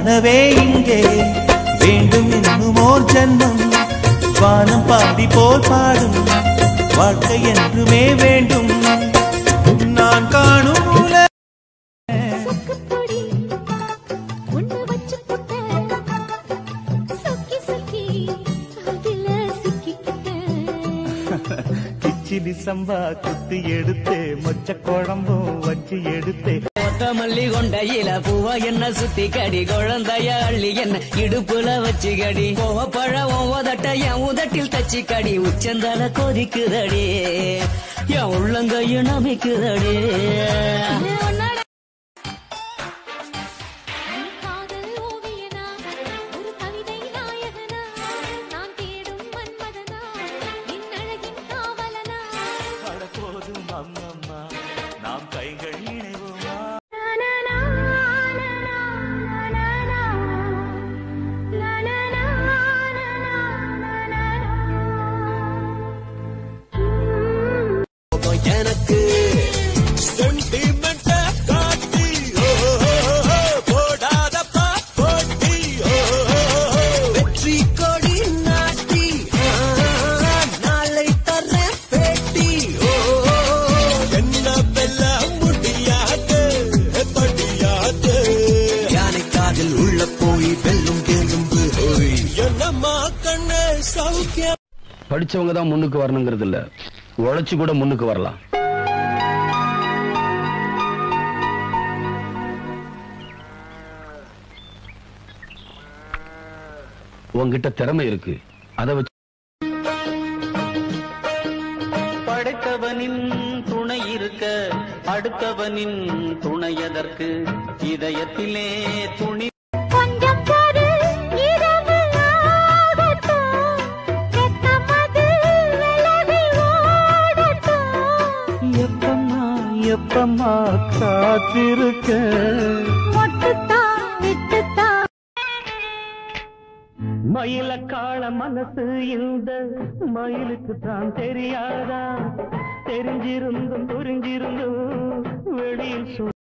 கனவே இங்கே வேண்டும் இன்னும் ஓர் ஜன்மம் வானம் பாடி போல் பாடும் வாழ்க்கை என்றுமே வேண்டும் நான் காணும் உலக சொக்குப்பொடி ஒண்ணு வச்சு புட்ட சொக்கி சொக்கி அதுல சிக்கிக்கிட்டேன் கிச்சிலி சம்பா குத்தி எடுத்தே மொச்ச குழம்பும் வச்சு எடுத்தே மல்லி கொண்டையில பூவா என்ன சுத்தி கடி குழந்தைய அள்ளி என்ன இடுப்புல வச்சு கடி கோவப்பழ உதட்ட என் உதட்டில் தச்சு கடி உச்சந்தால கொதிக்குதடி என் உள்ளங்கையும் நமிக்குதடி காதல் ஓவியனா ஒரு கவிதை நாயகனா நான் தேடும் மன்மதனா என் அழகின் காவலனா போதும் அம்மம்மா நாம் கைகள் இணைவோமா எனக்கு சென்டிமெண்ட காட்டி ஓ, ஓ, ஓ, போடாதப்பா போட்டி ஓ, ஓ, ஓ. வெற்றி கொடி நாட்டி ஆ, நாளை தர பேட்டி ஓ, ஓ, ஓ. என்ன வெல்ல முடியாது படியாது யானை காதில் உள்ள போய் வெல்லும் எலும்பு ஓய். என்னம்மா கண்ணு சௌக்கியம் படிச்சவங்க தான் முன்னுக்கு வரணுங்கிறது இல்ல உழைச்சு கூட முன்னுக்கு வரலாம் உன்கிட்ட திறமை இருக்கு அதை வச்சு படைத்தவனின் துணை இருக்க அடுத்தவனின் துணை எதற்கு இதயத்திலே துணி கொஞ்சம் பொறு இரவு ஆகட்டும் வெட்கமது விலகி ஓடட்டும் எப்பம்மா எப்பம்மா காத்திருக்க மொட்டுத்தான் விட்டுத்தான் மயில காள மனசு இந்த மயிலுக்கு தான் தெரியாதா தெரிஞ்சிருந்தும் புரிஞ்சிருந்தும் வெளியில் சொல்